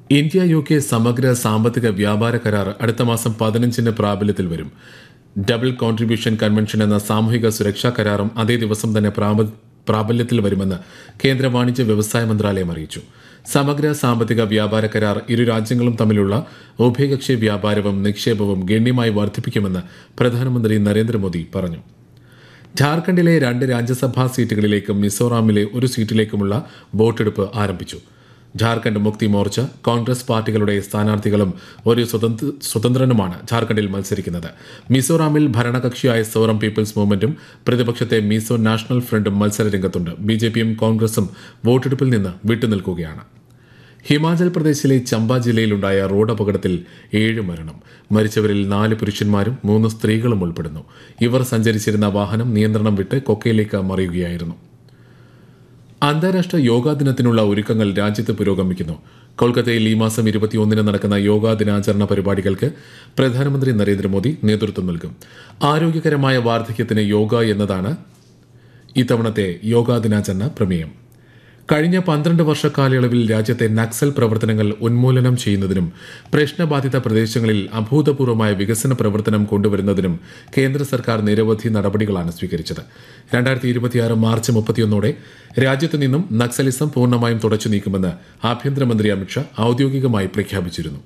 India U K സമഗ്ര സാമ്പത്തിക വ്യാപാര കരാർ അടുത്ത മാസം പതിനഞ്ചിന് പ്രാബല്യത്തിൽ വരും ഡബിൾ കോൺട്രിബ്യൂഷൻ കൺവെൻഷൻ എന്ന സാമൂഹിക സുരക്ഷാ കരാറും അതേ ദിവസം തന്നെ പ്രാബ- പ്രാബല്യത്തിൽ വരുമെന്ന് കേന്ദ്ര വാണിജ്യ വ്യവസായ മന്ത്രാലയം അറിയിച്ചു സമഗ്ര സാമ്പത്തിക വ്യാപാര കരാർ ഇരു രാജ്യങ്ങളും തമ്മിലുള്ള ഉഭയകക്ഷി വ്യാപാരവും നിക്ഷേപവും ഗണ്യമായി വർദ്ധിപ്പിക്കുമെന്ന് പ്രധാനമന്ത്രി നരേന്ദ്രമോദി പറഞ്ഞു ജാർഖണ്ഡിലെ രണ്ട് രാജ്യസഭാ സീറ്റുകളിലേക്കും മിസോറാമിലെ ഒരു സീറ്റിലേക്കുമുള്ള വോട്ടെടുപ്പ് ആരംഭിച്ചു ജാർഖണ്ഡ് മുക്തി മോർച്ച കോൺഗ്രസ് പാർട്ടികളുടെ സ്ഥാനാർത്ഥികളും ഒരു സ്വതന്ത്ര സ്വതന്ത്രനുമാണ് ജാർഖണ്ഡിൽ മത്സരിക്കുന്നത് മിസോറാമിൽ ഭരണകക്ഷിയായ സോറം പീപ്പിൾസ് മൂവ്മെന്റും പ്രതിപക്ഷത്തെ മിസോ നാഷണൽ ഫ്രണ്ടും മത്സരരംഗത്തുണ്ട് ബി ജെ പിയും കോൺഗ്രസും വോട്ടെടുപ്പിൽ നിന്ന് വിട്ടുനിൽക്കുകയാണ് ഹിമാചൽ പ്രദേശിലെ ചമ്പ ജില്ലയിലുണ്ടായ റോഡ് അപകടത്തിൽ ഏഴ് മരണം മരിച്ചവരിൽ നാല് പുരുഷന്മാരും മൂന്ന് സ്ത്രീകളും ഉൾപ്പെടുന്നു ഇവർ സഞ്ചരിച്ചിരുന്ന വാഹനം നിയന്ത്രണം വിട്ട് കൊക്കയിലേക്ക് മറിയുകയായിരുന്നു അന്താരാഷ്ട്ര യോഗാ ദിനത്തിനുള്ള ഒരുക്കങ്ങൾ രാജ്യത്ത് പുരോഗമിക്കുന്നു കൊൽക്കത്തയിൽ ഈ മാസം ഇരുപത്തിയൊന്നിന് നടക്കുന്ന യോഗാ ദിനാചരണ പരിപാടികൾക്ക് പ്രധാനമന്ത്രി നരേന്ദ്രമോദി നേതൃത്വം നൽകും ആരോഗ്യകരമായ വാർദ്ധക്യത്തിന് യോഗ എന്നതാണ് ഇത്തവണത്തെ യോഗാ ദിനാചരണ പ്രമേയം കഴിഞ്ഞ പന്ത്രണ്ട് വർഷ കാലയളവിൽ രാജ്യത്തെ നക്സൽ പ്രവർത്തനങ്ങൾ ഉന്മൂലനം ചെയ്യുന്നതിനും പ്രശ്നബാധിത പ്രദേശങ്ങളിൽ അഭൂതപൂർവമായ വികസന പ്രവർത്തനം കൊണ്ടുവരുന്നതിനും കേന്ദ്ര സർക്കാർ നിരവധി നടപടികളാണ് സ്വീകരിച്ചത് രണ്ടായിരത്തി ഇരുപത്തിയാറ് മാർച്ച് മുപ്പത്തിയൊന്നോടെ രാജ്യത്ത് നിന്നും നക്സലിസം പൂർണ്ണമായും തുടച്ചു നീക്കുമെന്ന് ആഭ്യന്തരമന്ത്രി അമിത്ഷാ ഔദ്യോഗികമായി പ്രഖ്യാപിച്ചിരുന്നു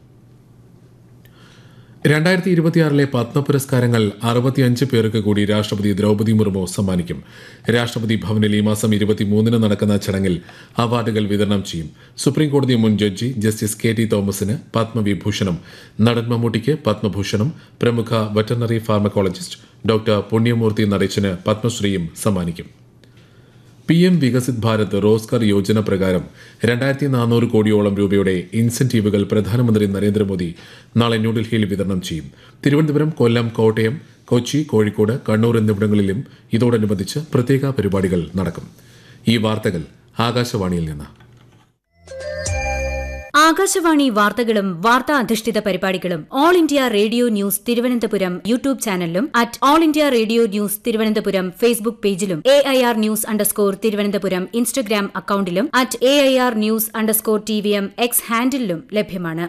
രണ്ടായിരത്തി ഇരുപത്തിയാറിലെ പത്മ പുരസ്കാരങ്ങൾ അറുപത്തിയഞ്ച് പേർക്ക് കൂടി രാഷ്ട്രപതി ദ്രൗപദി മുർമു സമ്മാനിക്കും രാഷ്ട്രപതി ഭവനിൽ ഈ മാസം ഇരുപത്തിമൂന്നിന് നടക്കുന്ന ചടങ്ങിൽ അവാർഡുകൾ വിതരണം ചെയ്യും സുപ്രീം കോടതി മുൻ ജഡ്ജി ജസ്റ്റിസ് കെ ടി തോമസിന് പത്മവിഭൂഷണം നടൻ മമ്മൂട്ടിക്ക് പത്മഭൂഷണം പ്രമുഖ വെറ്ററിനറി ഫാർമക്കോളജിസ്റ്റ് ഡോക്ടർ പുണ്യമൂർത്തി നടേശന് പത്മശ്രീയും സമ്മാനിക്കും പി എം വികസിത് ഭാരത് റോസ്കർ യോജന പ്രകാരം രണ്ടായിരത്തി നാനൂറ് കോടിയോളം രൂപയുടെ ഇൻസെന്റീവുകൾ പ്രധാനമന്ത്രി നരേന്ദ്രമോദി നാളെ ന്യൂഡൽഹിയിൽ വിതരണം ചെയ്യും തിരുവനന്തപുരം കൊല്ലം കോട്ടയം കൊച്ചി കോഴിക്കോട് കണ്ണൂർ എന്നിവിടങ്ങളിലും ഇതോടനുബന്ധിച്ച് പ്രത്യേക പരിപാടികൾ നടക്കും ഈ വാർത്തകൾ ആകാശവാണിയിൽ നിന്ന് ആകാശവാണി വാർത്തകളും വാർത്താ അധിഷ്ഠിത പരിപാടികളും all India radio news Thiruvananthapuram YouTube ചാനലിലും at all India radio news Thiruvananthapuram Facebook പേജിലും A I R news underscore Thiruvananthapuram Instagram അക്കൌണ്ടിലും at A I R news underscore T V M X ഹാൻഡിലും ലഭ്യമാണ്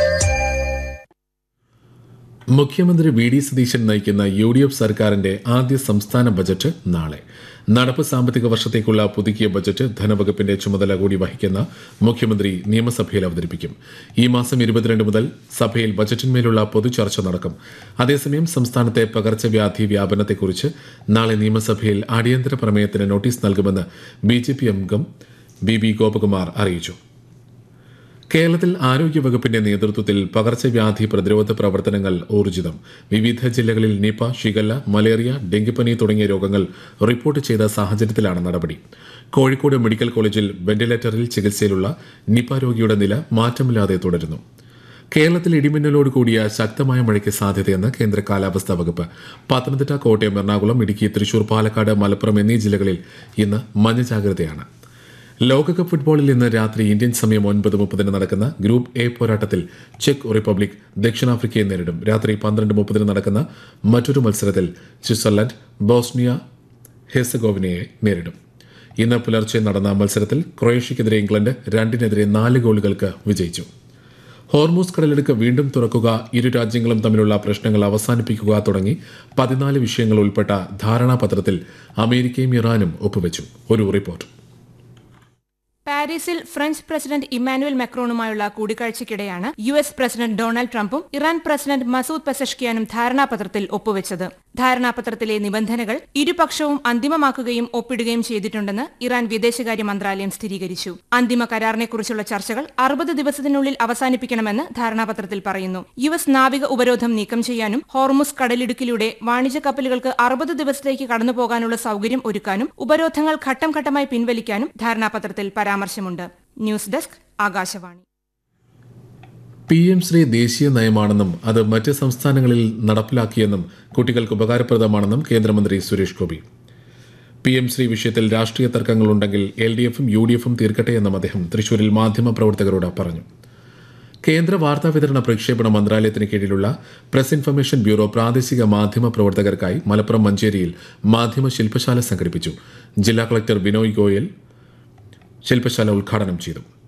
മുഖ്യമന്ത്രി വി ഡി സതീശൻ നയിക്കുന്ന യു ഡി എഫ് സർക്കാരിന്റെ ആദ്യ സംസ്ഥാന ബജറ്റ് നാളെ നടപ്പ് സാമ്പത്തിക വർഷത്തേക്കുള്ള പുതുക്കിയ ബജറ്റ് ധനവകുപ്പിന്റെ ചുമതല കൂടി വഹിക്കുന്ന മുഖ്യമന്ത്രി നിയമസഭയിൽ അവതരിപ്പിക്കും ഈ മാസം ഇരുപത്തിരണ്ട് മുതൽ സഭയിൽ ബജറ്റിന്മേലുള്ള പൊതുചർച്ച നടക്കും അതേസമയം സംസ്ഥാനത്തെ പകർച്ചവ്യാധി വ്യാപനത്തെക്കുറിച്ച് നാളെ നിയമസഭയിൽ അടിയന്തര പ്രമേയത്തിന് നോട്ടീസ് നൽകുമെന്ന് ബി ജെ പി അംഗം ബി ബി ഗോപകുമാർ അറിയിച്ചു കേരളത്തിൽ ആരോഗ്യവകുപ്പിന്റെ നേതൃത്വത്തിൽ പകർച്ചവ്യാധി പ്രതിരോധ പ്രവർത്തനങ്ങൾ ഊർജിതം വിവിധ ജില്ലകളിൽ നിപ ഷിഗല്ല മലേറിയ ഡെങ്കിപ്പനി തുടങ്ങിയ രോഗങ്ങൾ റിപ്പോർട്ട് ചെയ്ത സാഹചര്യത്തിലാണ് നടപടി കോഴിക്കോട് മെഡിക്കൽ കോളേജിൽ വെന്റിലേറ്ററിൽ ചികിത്സയിലുള്ള നിപ രോഗിയുടെ നില മാറ്റമില്ലാതെ തുടരുന്നു കേരളത്തിൽ ഇടിമിന്നലോട് കൂടിയ ശക്തമായ മഴയ്ക്ക് സാധ്യതയെന്ന് കേന്ദ്ര കാലാവസ്ഥാ വകുപ്പ് പത്തനംതിട്ട കോട്ടയം എറണാകുളം ഇടുക്കി തൃശൂർ പാലക്കാട് മലപ്പുറം എന്നീ ജില്ലകളിൽ ഇന്ന് മഞ്ഞ ജാഗ്രതയാണ് ലോകകപ്പ് ഫുട്ബോളിൽ ഇന്ന് രാത്രി ഇന്ത്യൻ സമയം ഒൻപത് മുപ്പതിന് നടക്കുന്ന ഗ്രൂപ്പ് എ പോരാട്ടത്തിൽ ചെക്ക് റിപ്പബ്ലിക് ദക്ഷിണാഫ്രിക്കയെ നേരിടും രാത്രി പന്ത്രണ്ട് മുപ്പതിന് നടക്കുന്ന മറ്റൊരു മത്സരത്തിൽ സ്വിറ്റ്സർലൻഡ് ബോസ്നിയ ഹെസഗോവിനയെ നേരിടും ഇന്ന് പുലർച്ചെ നടന്ന മത്സരത്തിൽ ക്രൊയേഷ്യക്കെതിരെ ഇംഗ്ലണ്ട് രണ്ടിനെതിരെ നാല് ഗോളുകൾക്ക് വിജയിച്ചു ഹോർമൂസ് കടലെടുക്ക് വീണ്ടും തുറക്കുക ഇരു രാജ്യങ്ങളും തമ്മിലുള്ള പ്രശ്നങ്ങൾ അവസാനിപ്പിക്കുക തുടങ്ങി പതിനാല് വിഷയങ്ങൾ ഉൾപ്പെട്ട ധാരണാപത്രത്തിൽ അമേരിക്കയും ഇറാനും ഒപ്പുവെച്ചു ഒരു റിപ്പോർട്ട് പാരീസിൽ ഫ്രഞ്ച് പ്രസിഡന്റ് ഇമ്മാനുവൽ മെക്രോണുമായുള്ള കൂടിക്കാഴ്ചയ്ക്കിടെയാണ് യു എസ് പ്രസിഡന്റ് ഡൊണാൾഡ് ട്രംപും ഇറാൻ പ്രസിഡന്റ് മസൂദ് പെസഷ്കിയാനും ധാരണാപത്രത്തിൽ ഒപ്പുവെച്ചത് ധാരണാപത്രത്തിലെ നിബന്ധനകൾ ഇരുപക്ഷവും അന്തിമമാക്കുകയും ഒപ്പിടുകയും ചെയ്തിട്ടുണ്ടെന്ന് ഇറാൻ വിദേശകാര്യ മന്ത്രാലയം സ്ഥിരീകരിച്ചു അന്തിമ കരാറിനെക്കുറിച്ചുള്ള ചർച്ചകൾ അറുപത് ദിവസത്തിനുള്ളിൽ അവസാനിപ്പിക്കണമെന്ന് ധാരണാപത്രത്തിൽ പറയുന്നു യു എസ് നാവിക ഉപരോധം നീക്കം ചെയ്യാനും ഹോർമുസ് കടലിടുക്കിലൂടെ വാണിജ്യ കപ്പലുകൾക്ക് അറുപത് ദിവസത്തേക്ക് കടന്നുപോകാനുള്ള സൌകര്യം ഒരുക്കാനും ഉപരോധങ്ങൾ ഘട്ടം ഘട്ടമായി പിൻവലിക്കാനും ധാരണാപത്രത്തിൽ പരാമർശമുണ്ട് news desk Akashvani P M Shri ദേശീയ നയമാണെന്നും അത് മറ്റ് സംസ്ഥാനങ്ങളിൽ നടപ്പിലാക്കിയെന്നും കുട്ടികൾക്ക് ഉപകാരപ്രദമാണെന്നും കേന്ദ്രമന്ത്രി സുരേഷ് ഗോപി പി എം ശ്രീ വിഷയത്തിൽ രാഷ്ട്രീയ തർക്കങ്ങളുണ്ടെങ്കിൽ എൽ ഡി എഫും യു ഡി എഫും തീർക്കട്ടെ എന്നും അദ്ദേഹം തൃശൂരിൽ മാധ്യമപ്രവർത്തകരോട് പറഞ്ഞു കേന്ദ്ര വാർത്താ വിതരണ പ്രക്ഷേപണ മന്ത്രാലയത്തിന് കീഴിലുള്ള പ്രസ് ഇൻഫർമേഷൻ ബ്യൂറോ പ്രാദേശിക മാധ്യമ പ്രവർത്തകർക്കായി മലപ്പുറം മഞ്ചേരിയിൽ മാധ്യമ ശില്പശാല സംഘടിപ്പിച്ചു ജില്ലാ കളക്ടർ ബിനോയ് ഗോയൽ ശില്പശാല ഉദ്ഘാടനം ചെയ്തു